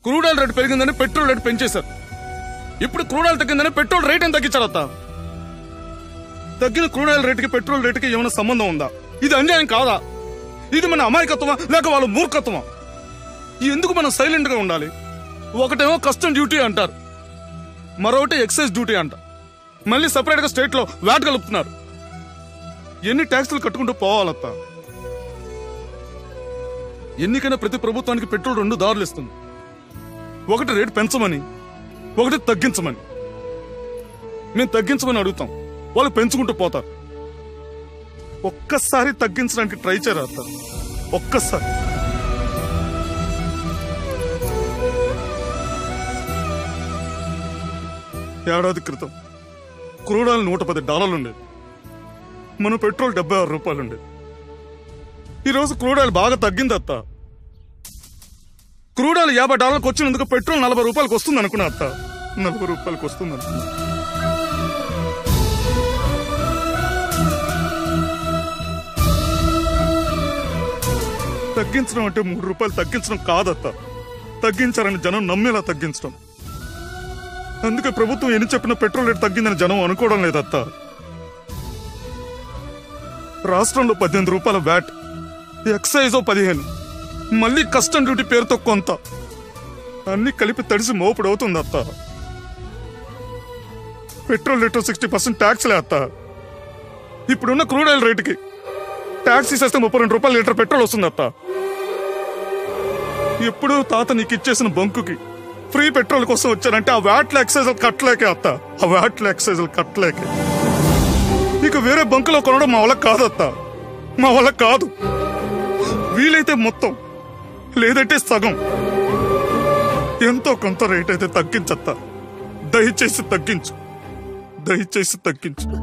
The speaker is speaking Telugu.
క్రూడ్ ఆయిల్ రేటు పెరిగిందని పెట్రోల్ రేటు పెంచేశారు ఇప్పుడు క్రూడ్ ఆయిల్ తగ్గిందని పెట్రోల్ రేట్ ఏం తగ్గించారు అత్త తగ్గిన క్రూడ్ ఆయిల్ రేటుకి పెట్రోల్ రేటుకి ఏమైనా సంబంధం ఉందా ఇది అన్యాయం కాదా ఇది మన అమాయకత్వమా లేక వాళ్ళ మూర్ఖత్వమా ఎందుకు మనం సైలెంట్ గా ఉండాలి ఒకటేమో కస్టమ్ డ్యూటీ అంటారు మరొకటి ఎక్సైజ్ డ్యూటీ అంట మళ్ళీ సపరేట్ గా స్టేట్ లో వ్యాట్ కలుపుతున్నారు ఎన్ని ట్యాక్సులు కట్టుకుంటూ పోవాలత్త ఎన్నికైనా ప్రతి ప్రభుత్వానికి పెట్రోల్ రెండు దారులు ఇస్తుంది ఒకటి రేటు పెంచమని ఒకటి తగ్గించమని మేము తగ్గించమని అడుగుతాం వాళ్ళు పెంచుకుంటూ పోతారు ఒక్కసారి తగ్గించడానికి ట్రై చేయరా అత్త ఒక్కసారి ఏడాది క్రితం క్రూడ్ ఆయిల్ నూట పది డాలర్లు ఉండేది మన పెట్రోల్ డెబ్బై ఆరు రూపాయలు ఉండేది ఈరోజు క్రూడ్ ఆయిల్ బాగా తగ్గింది అత్త క్రూడ్ ఆయిల్ యాభై డాలర్లకు వచ్చినందుకు పెట్రోల్ నలభై రూపాయలకు వస్తుంది అనుకున్నా అత్త నలభై రూపాయలకు వస్తుంది అనుకున్నా తగ్గించడం అంటే మూడు రూపాయలు తగ్గించడం కాదత్త తగ్గించారని జనం నమ్మేలా తగ్గించడం అందుకే ప్రభుత్వం ఎన్ని చెప్పినా పెట్రోల్ రేట్ తగ్గిందని జనం అనుకోవడం లేదత్త రాష్ట్రంలో పద్దెనిమిది రూపాయల వ్యాట్ ఎక్సైజ్ పదిహేను మళ్ళీ కస్టమ్ డ్యూటీ పేరుతో కొంత అన్ని కలిపి తడిసి మోపుడు అవుతుంది అత్త పెట్రోల్ లీటర్ సిక్స్టీ పర్సెంట్ ట్యాక్స్లే అత్త ఇప్పుడున్న క్రూడ్ ఆయిల్ రేటుకి ట్యాక్స్ తీసేస్తే ముప్పై రెండు రూపాయల లీటర్ పెట్రోల్ వస్తుంది అత్త ఎప్పుడు తాత నీకు ఇచ్చేసిన బంకుకి ఫ్రీ పెట్రోల్ కోసం వచ్చానంటే ఆ వ్యాట్ల ఎక్సైజ్ కట్టలేకే అత్త ఆ వ్యాట్ల ఎక్సైజ్ కట్టలేకే ఇక వేరే బంకులో కొనడం మా వల్ల కాదత్త మా వల్ల కాదు వీలైతే మొత్తం లేదంటే సగం ఎంతో కొంత రేట్ అయితే తగ్గించత్తా దయచేసి తగ్గించు దయచేసి తగ్గించు